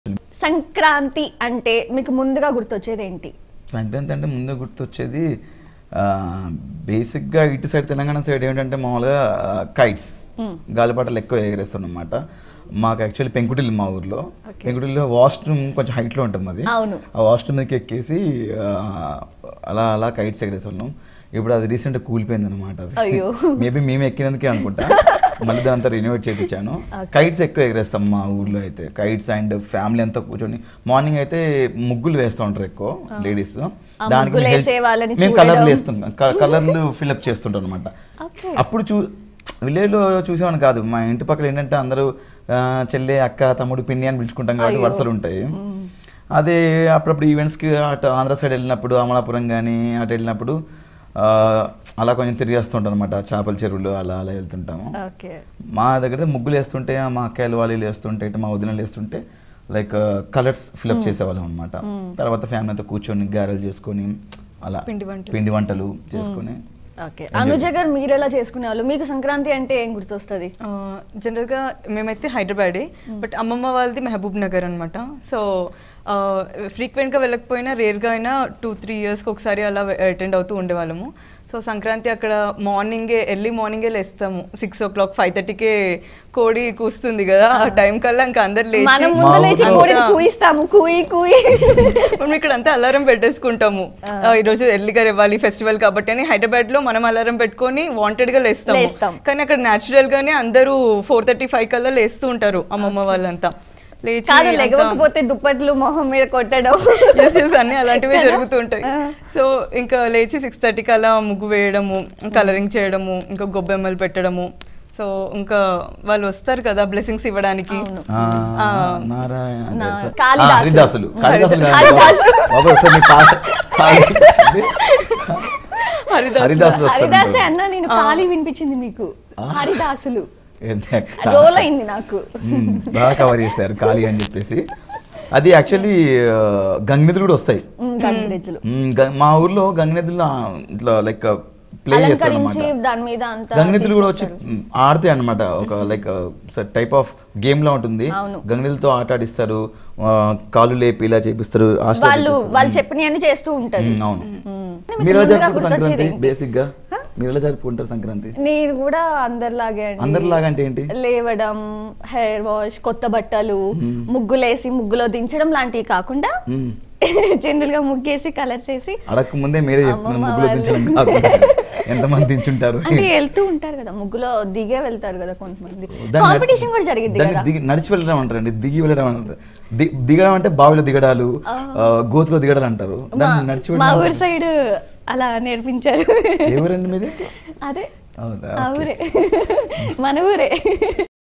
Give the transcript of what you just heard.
సంక్రాంతి అంటే మీకు ముందుగా గుర్తొచ్చేది ఏంటి సంక్రాంతి అంటే ముందు గుర్తొచ్చేది ఆ, బేసిక్గా ఇటు సైడ్ తెలంగాణ సైడ్ ఏంటంటే మామూలుగా కైట్స్ గాలిపాటలు ఎక్కువ ఎగరేస్తాం అనమాట మాకు యాక్చువల్లీ పెంకుటిల్లు మా ఊర్లో పెంకుటిల్లు వాష్రూమ్ కొంచెం హైట్లో ఉంటుంది మాది అవును. ఆ వాష్రూమ్ మీదకి ఎక్కేసి ఆ, అలా అలా కైట్స్ ఎగరేస్తున్నాం ఇప్పుడు అది రీసెంట్గా కూలిపోయింది అనమాట అయ్యో. మేబీ మేము ఎక్కినందుకే అనుకుంటా మళ్ళీ దాంతో రినోవేట్ చేయించాను కైట్స్ ఎక్కువ ఎగరేస్తాం మా ఊర్లో అయితే కైట్స్ అండ్ ఫ్యామిలీ అంతా కూర్చొని మార్నింగ్ అయితే ముగ్గులు వేస్తూ ఉంటారు ఎక్కువ లేడీస్ ముగ్గులు వేసే వాళ్ళని మేము చూడడం. కలర్లు వేస్తాం కలర్లు ఫిల్అప్ చేస్తుంటాం అనమాట Okay. అప్పుడు చూ విలేజ్లో చూసేవాని కాదు మా ఇంటి పక్కల ఏంటంటే అందరూ ఆ, చెల్లె అక్క తమ్ముడు పిన్ని అని పిలుచుకుంటాం కాబట్టి వరుసలు ఉంటాయి అదే అప్పుడప్పుడు ఈవెంట్స్కి అటు ఆంధ్ర సైడ్ వెళ్ళినప్పుడు అమలాపురం కానీ అటు వెళ్ళినప్పుడు ఆ, అలా కొంచెం తిరిగి వస్తుంటాం అనమాట చేపల చెరువులు అలా అలా వెళ్తుంటాము ఓకే మా దగ్గర ముగ్గులు వేస్తుంటే మా అక్కలు వాళ్ళు వేస్తుంటే ఇటు మా వదినలు వేస్తుంటే లైక్ కలర్స్ ఫిల్అప్ చేసేవాళ్ళం అనమాట తర్వాత ఫ్యామిలీతో కూర్చొని గారెలు చేసుకొని అలా పిండి వంటలు. పిండి వంటలు చేసుకొని ఓకే అనుజ గారు మీరు ఎలా చేసుకునే వాళ్ళు మీకు సంక్రాంతి అంటే ఏం గుర్తొస్తుంది జనరల్గా మేమైతే హైదరాబాదే బట్ అమ్మమ్మ వాళ్ళది మహబూబ్ నగర్ అనమాట సో ఫ్రీక్వెంట్గా వెళ్ళకపోయినా రేర్గా అయినా టూ త్రీ ఇయర్స్కి ఒకసారి అలా అటెండ్ అవుతూ ఉండేవాళ్ళము సో సంక్రాంతి అక్కడ మార్నింగే ఎర్లీ మార్నింగే లేస్తాము సిక్స్ ఓ క్లాక్ ఫైవ్ థర్టీకే కోడి కూస్తుంది కదా ఆ టైం కల్లా ఇంకా అందరు మనం లేచి ముందు లేచి ఊర్లో- కోడిని కూయిస్తాము కూయి కూయి మనం ఇక్కడ అంతా అలారం పెట్టేసుకుంటాము ఆ, ఈ రోజు ఎర్లీగా ఇవ్వాలి ఫెస్టివల్ కాబట్టి అని హైదరాబాద్ లో మనం అలారం పెట్టుకొని వాంటెడ్ గా లేస్తాము లేస్తాం. కానీ అక్కడ న్యాచురల్ గానే అందరూ ఫోర్ థర్టీ ఫైవ్ కల్లా లేస్తూ ఉంటారు అమ్మమ్మ వాళ్ళంతా లేచి కాదు అంతా- లెగవకపోతే దుప్పట్లు మొహం మీద కొట్టడం Yes, yes, అన్ని అలాంటివే జరుగుతుంటాయి సో ఇంకా లేచి సిక్స్ థర్టీకి అలా ముగ్గు వేయడము కలరింగ్ చేయడము ఇంకా గొబ్బెమ్మలు పెట్టడము సో ఇంకా వాళ్ళు వస్తారు కదా బ్లెస్సింగ్స్ ఇవ్వడానికి ఆ, ఆ. నారాయణ నా- దేశ- కాళిదాసు. ఆ, హరిదాసులు కాళిదాసులు కాదు. హరిదాసు. బాబు, ఒకసారి మీ పాట పాడి చూపించండి. హరిదాస్ హరిదాసులు వస్తారు హరిదాసే అన్న నేను ఖాళీ వినిపించింది మీకు హరిదాసులు ఏంటి అక్క? రోల్ అయింది నాకు మ్మ్, బాగా కవర్ చేశారు ఖాళీ అని చెప్పేసి అది యాక్చువల్లీ గంగినెద్దులు కూడా వస్తాయి ఉమ్, గంగిరెద్దులు మ్మ్, గ- మా ఊర్లో గంగినెద్దులు ఆ, ఇట్లా లైక్ ప్లే చేస్తారు అలంకరించి అనమాట దాని మీద అంతా గంగినెద్దులు కూడా వచ్చి మ్, ఆడతాయి అనమాట ఒక లైక్ టైప్ ఆఫ్ గేమ్ లా ఉంటుంది అవును. గంగినెలతో ఆట ఆడిస్తారు ఆ, కాళ్ళు లేపి ఇలా చేపిస్తారు ఆశ వాళ్ళు వాళ్ళు చెప్పినవన్నీ చేస్తూ ఉంటారు అవును మ్మ్. మీరు ఎలా ముందుగా జరుపుకుంటారు గుర్తొచ్చేది సంక్రాంతి ఏంటి? బేసిక్ గా మీరు ఎలా జరుపుకుంటారు సంక్రాంతి నేను కూడా అందరిలాగే అండి అందరిలాగా అంటే ఏంటి లేవడం హెయిర్ వాష్ కొత్త బట్టలు ముగ్గులేసి ముగ్గులో దించడం లాంటివి కాకుండా మ్మ్. జనరల్ గా ముగ్గేసి కలర్స్ వేసి అడగక ముందే మీరే చెప్తున్నారు అమ్మమ్మ ముగ్గులో వాళ్ళు. దించడం కాకుండా ఎంతమంది దించుంటారు అంటే వెళ్తూ ఉంటారు కదా ముగ్గులో దిగే వెళ్తారు కదా కొంతమంది దాన్ని కాంపిటీషన్ కూడా జరిగింది దాన్ని కదా దిగి నడిచి వెళ్ళడం అంటారండి దిగి వెళ్ళడం అంటారు ది- దిగడం అంటే బావిలో దిగడాలు ఆ, గోతులో దిగడాలు అంటారు దాన్ని నడిచి మా వెళ్ళడం ఊరు సైడ్ అలా నేర్పించారు ఎవరండి మీది అదే అవునా? ఆ ఓకే. ఊరే మన ఊరే